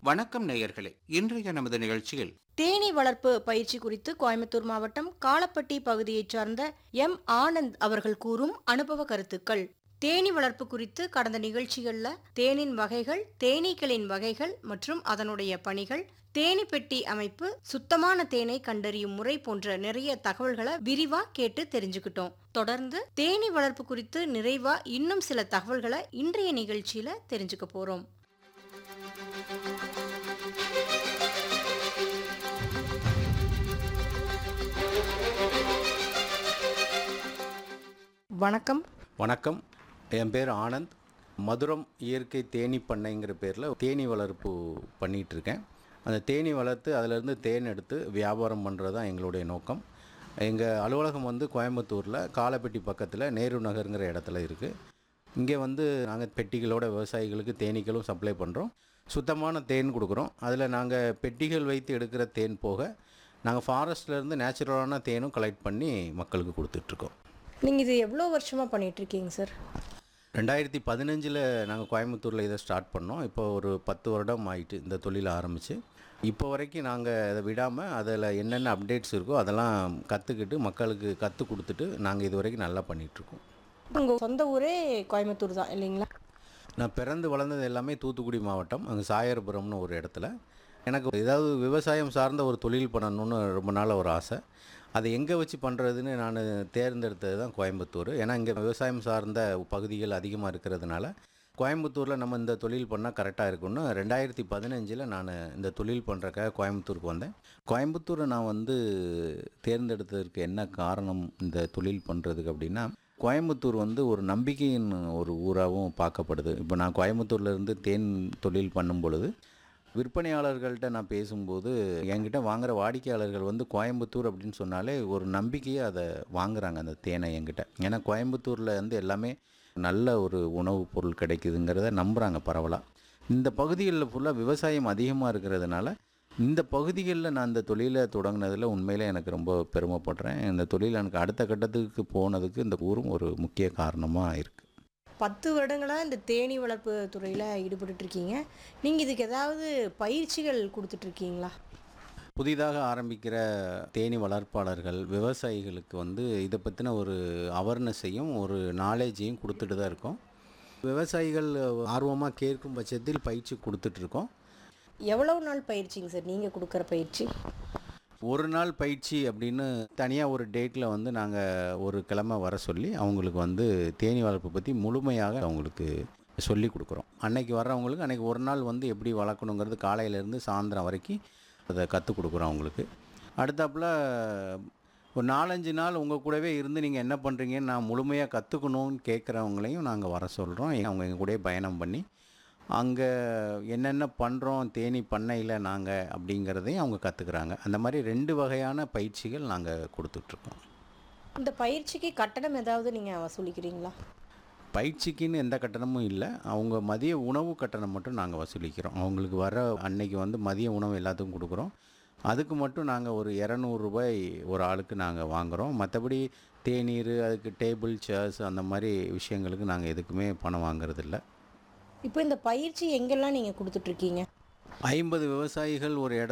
வணக்கம் நேயர்களே இன்றைய நமது நிகழ்ச்சியில் தேனீ வளர்ப்பு பயிற்சி குறித்து கோயம்புத்தூர் மாவட்டம் காலப்பட்டி பகுதியைச் சார்ந்த எம் ஆனந்த் அவர்கள் கூறும் அனுபவ கருத்துக்கள் தேனீ வளர்ப்பு குறித்து கடந்த நிகழ்ச்சிகள்ல தேனின் வகைகள் தேனீக்களின் வகைகள் மற்றும் அதனுடைய பணிகள் தேனி பெட்டி அமைப்பு சுத்தமான தேனை கண்டறியும் முறை போன்ற நிறைய தகவல்களை விரிவா கேட்டு தெரிஞ்சுக்கிட்டோம் தொடர்ந்து தேனீ வளர்ப்பு குறித்து நிறைவா இன்னும் சில தகவல்களை இன்றைய நிகழ்ச்சியில தெரிஞ்சுக்க போறோம் வணக்கம் வணக்கம் என் பேர் ஆனந்த் மதுரம் இயற்கை தேனி பண்ணைங்கிற பேரில் தேனி வளர்ப்பு பண்ணிகிட்டு இருக்கேன் அந்த தேனி வளர்த்து அதிலேருந்து தேன் எடுத்து வியாபாரம் பண்ணுறது தான் எங்களுடைய நோக்கம் எங்கள் அலுவலகம் வந்து கோயம்புத்தூரில் காலப்பட்டி பக்கத்தில் நேரு நகருங்கிற இடத்துல இருக்குது இங்கே வந்து நாங்கள் பெட்டிகளோட விவசாயிகளுக்கு தேனீக்களும் சப்ளை பண்ணுறோம் சுத்தமான தேன் கொடுக்குறோம் அதில் நாங்கள் பெட்டிகள் வைத்து எடுக்கிற தேன் போக நாங்கள் ஃபாரஸ்ட்லேருந்து நேச்சுரலான தேனும் கலெக்ட் பண்ணி மக்களுக்கு கொடுத்துட்ருக்கோம் நீங்கள் இது எவ்வளோ வருஷமாக பண்ணிட்டு இருக்கீங்க சார் ரெண்டாயிரத்தி பதினஞ்சில் நாங்கள் கோயம்புத்தூரில் இதை ஸ்டார்ட் பண்ணோம் இப்போ ஒரு பத்து வருடம் ஆயிட்டு இந்த தொழில் ஆரம்பித்து இப்போ வரைக்கும் நாங்கள் அதை விடாமல் அதில் என்னென்ன அப்டேட்ஸ் இருக்கோ அதெல்லாம் கற்றுக்கிட்டு மக்களுக்கு கற்றுக் கொடுத்துட்டு நாங்கள் இது வரைக்கும் நல்லா பண்ணிகிட்ருக்கோம் உங்கள் சொந்த ஊரே கோயம்புத்தூர் தான் இல்லைங்களா நான் பிறந்து வளர்ந்தது எல்லாமே தூத்துக்குடி மாவட்டம் அங்கே சாயர்புரம்னு ஒரு இடத்துல எனக்கு ஏதாவது விவசாயம் சார்ந்த ஒரு தொழில் பண்ணணும்னு ரொம்ப நாள் ஒரு ஆசை அதை எங்கே வச்சு பண்ணுறதுன்னு நான் தேர்ந்தெடுத்தது தான் கோயம்புத்தூர் ஏன்னா இங்கே விவசாயம் சார்ந்த பகுதிகள் அதிகமாக இருக்கிறதுனால கோயம்புத்தூரில் நம்ம இந்த தொழில் பண்ணால் கரெக்டாக இருக்கும்னு ரெண்டாயிரத்தி பதினஞ்சில் நான் இந்த தொழில் பண்ணுறக்காக கோயம்புத்தூருக்கு வந்தேன் கோயம்புத்தூரை நான் வந்து தேர்ந்தெடுத்ததற்கு என்ன காரணம் இந்த தொழில் பண்ணுறதுக்கு அப்படின்னா கோயம்புத்தூர் வந்து ஒரு நம்பிக்கையின் ஒரு ஊராகவும் பார்க்கப்படுது இப்போ நான் கோயம்புத்தூர்ல இருந்து தேன் தொழில் பண்ணும் பொழுது விற்பனையாளர்கள்ட்ட நான் பேசும்போது என்கிட்ட வாங்குற வாடிக்கையாளர்கள் வந்து கோயம்புத்தூர் அப்படின்னு சொன்னாலே ஒரு நம்பிக்கையை அதை வாங்குறாங்க அந்த தேனை என்கிட்ட ஏன்னா கோயம்புத்தூரில் வந்து எல்லாமே நல்ல ஒரு உணவுப் பொருள் கிடைக்குதுங்கிறத நம்புகிறாங்க பரவலாக இந்த பகுதிகளில் ஃபுல்லாக விவசாயம் அதிகமாக இருக்கிறதுனால இந்த பகுதிகளில் நான் இந்த தொழிலை தொடங்கினதில் உண்மையிலே எனக்கு ரொம்ப பெருமைப்படுறேன் இந்த தொழில் எனக்கு அடுத்த கட்டத்துக்கு போனதுக்கு இந்த ஊரும் ஒரு முக்கிய காரணமாக இருக்குது பத்து வருடங்களாக இந்த தேனீ வளர்ப்பு துறையில் ஈடுபட்டு இருக்கீங்க நீங்கள் இதுக்கு ஏதாவது பயிற்சிகள் கொடுத்துட்ருக்கீங்களா புதிதாக ஆரம்பிக்கிற தேனி வளர்ப்பாளர்கள் விவசாயிகளுக்கு வந்து இதை பற்றின ஒரு அவேர்னஸையும் ஒரு நாலேஜையும் கொடுத்துட்டு தான் இருக்கோம் விவசாயிகள் ஆர்வமாக கேட்கும் பட்சத்தில் பயிற்சி கொடுத்துட்ருக்கோம் எவ்வளவு நாள் பயிற்சிங்க சார் நீங்கள் கொடுக்குற பயிற்சி ஒரு நாள் பயிற்சி அப்படின்னு தனியாக ஒரு டேட்டில் வந்து நாங்கள் ஒரு கிழமை வர சொல்லி அவங்களுக்கு வந்து தேனி வளர்ப்பு பற்றி முழுமையாக அவங்களுக்கு சொல்லி கொடுக்குறோம் அன்னைக்கு வர்றவங்களுக்கு அன்னைக்கு ஒரு நாள் வந்து எப்படி வளர்க்கணுங்கிறது காலையிலேருந்து சாயந்தரம் வரைக்கும் அதை கற்றுக் கொடுக்குறோம் அவங்களுக்கு அடுத்தாப்புல ஒரு நாலஞ்சு நாள் உங்கள் கூடவே இருந்து நீங்கள் என்ன பண்ணுறீங்கன்னு நான் முழுமையாக கற்றுக்கணும்னு கேட்குறவங்களையும் நாங்கள் வர சொல்கிறோம் அவங்க எங்கள் கூடயே பயணம் பண்ணி அங்கே என்னென்ன பண்ணுறோம் தேனி பண்ணையில் நாங்கள் அப்படிங்கிறதையும் அவங்க கற்றுக்குறாங்க அந்த மாதிரி ரெண்டு வகையான பயிற்சிகள் நாங்கள் கொடுத்துட்ருக்கோம் இந்த பயிற்சிக்கு கட்டணம் ஏதாவது நீங்கள் வசூலிக்கிறீங்களா பயிற்சிக்குன்னு எந்த கட்டணமும் இல்லை அவங்க மதிய உணவு கட்டணம் மட்டும் நாங்கள் வசூலிக்கிறோம் அவங்களுக்கு வர அன்னைக்கு வந்து மதிய உணவு எல்லாத்துக்கும் கொடுக்குறோம் அதுக்கு மட்டும் நாங்கள் ஒரு இரநூறுபாய் ஒரு ஆளுக்கு நாங்கள் வாங்குகிறோம் மற்றபடி தேநீர் அதுக்கு டேபிள் சேர்ஸ் அந்த மாதிரி விஷயங்களுக்கு நாங்கள் எதுக்குமே பணம் வாங்குறதில்ல இப்போ இந்த பயிற்சி எங்கெல்லாம் நீங்கள் கொடுத்துட்ருக்கீங்க ஐம்பது விவசாயிகள் ஒரு இடத்துல